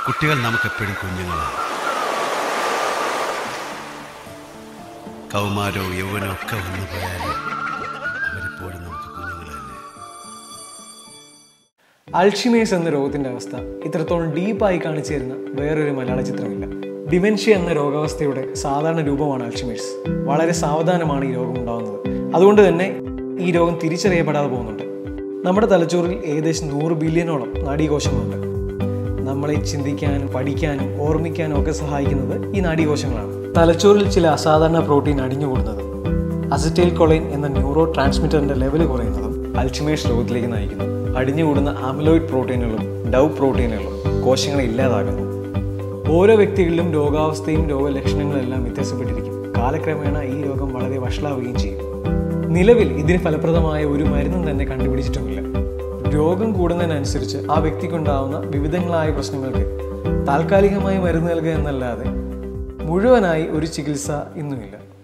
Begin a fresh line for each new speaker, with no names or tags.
കുട്ടികൾ നമുക്കെപ്പോഴും കുഞ്ഞുങ്ങളാണ് കൗമാരവും യൗവനവും ഒക്കെ വന്നു പോയാലും അവരെപ്പോഴും നമുക്ക് കുഞ്ഞുങ്ങൾ തന്നെ
അൾഷിമേഴ്സ് എന്ന രോഗത്തിന്റെ അവസ്ഥ ഇത്രത്തോളം ഡീപ്പായി കാണിച്ചു തരുന്ന വേറൊരു മലയാള ചിത്രമില്ല ഡിമെൻഷ്യ എന്ന രോഗാവസ്ഥയുടെ സാധാരണ രൂപമാണ് അൾഷിമേഴ്സ് വളരെ സാവധാനമാണ് ഈ രോഗം ഉണ്ടാകുന്നത് അതുകൊണ്ട് തന്നെ ഈ രോഗം തിരിച്ചറിയപ്പെടാതെ പോകുന്നുണ്ട് നമ്മുടെ തലച്ചോറിൽ ഏകദേശം നൂറ് ബില്യണോളം നാഡീകോശങ്ങളുണ്ട് നമ്മളെ ചിന്തിക്കാനും പഠിക്കാനും ഓർമ്മിക്കാനും ഒക്കെ സഹായിക്കുന്നത് ഈ നാഡീകോശങ്ങളാണ് തലച്ചോറിൽ ചില അസാധാരണ പ്രോട്ടീൻ അടിഞ്ഞുകൂടുന്നതും അസറ്റൈൽ കൊളൈൻ എന്ന ന്യൂറോ ട്രാൻസ്മിറ്ററിന്റെ ലെവൽ കുറയുന്നതും അൾഷിമേഴ്സ് രോഗത്തിലേക്ക് നയിക്കുന്നു അടിഞ്ഞുകൂടുന്ന ആമിലോയിഡ് പ്രോട്ടീനുകളും ഡൗ പ്രോട്ടീനുകളും കോശങ്ങളെ ഇല്ലാതാകുന്നു ഓരോ വ്യക്തികളിലും രോഗാവസ്ഥയും രോഗലക്ഷണങ്ങളും എല്ലാം വ്യത്യാസപ്പെട്ടിരിക്കും കാലക്രമേണ ഈ രോഗം വളരെ വഷളാവുകയും ചെയ്യും നിലവിൽ ഇതിന് ഫലപ്രദമായ ഒരു മരുന്നും തന്നെ കണ്ടുപിടിച്ചിട്ടുമില്ല രോഗം കൂടുന്നതിനനുസരിച്ച് ആ വ്യക്തിക്കുണ്ടാവുന്ന വിവിധങ്ങളായ പ്രശ്നങ്ങൾക്ക് താൽക്കാലികമായി മരുന്ന് നൽകുക എന്നല്ലാതെ മുഴുവനായി ഒരു ചികിത്സ ഇന്നുമില്ല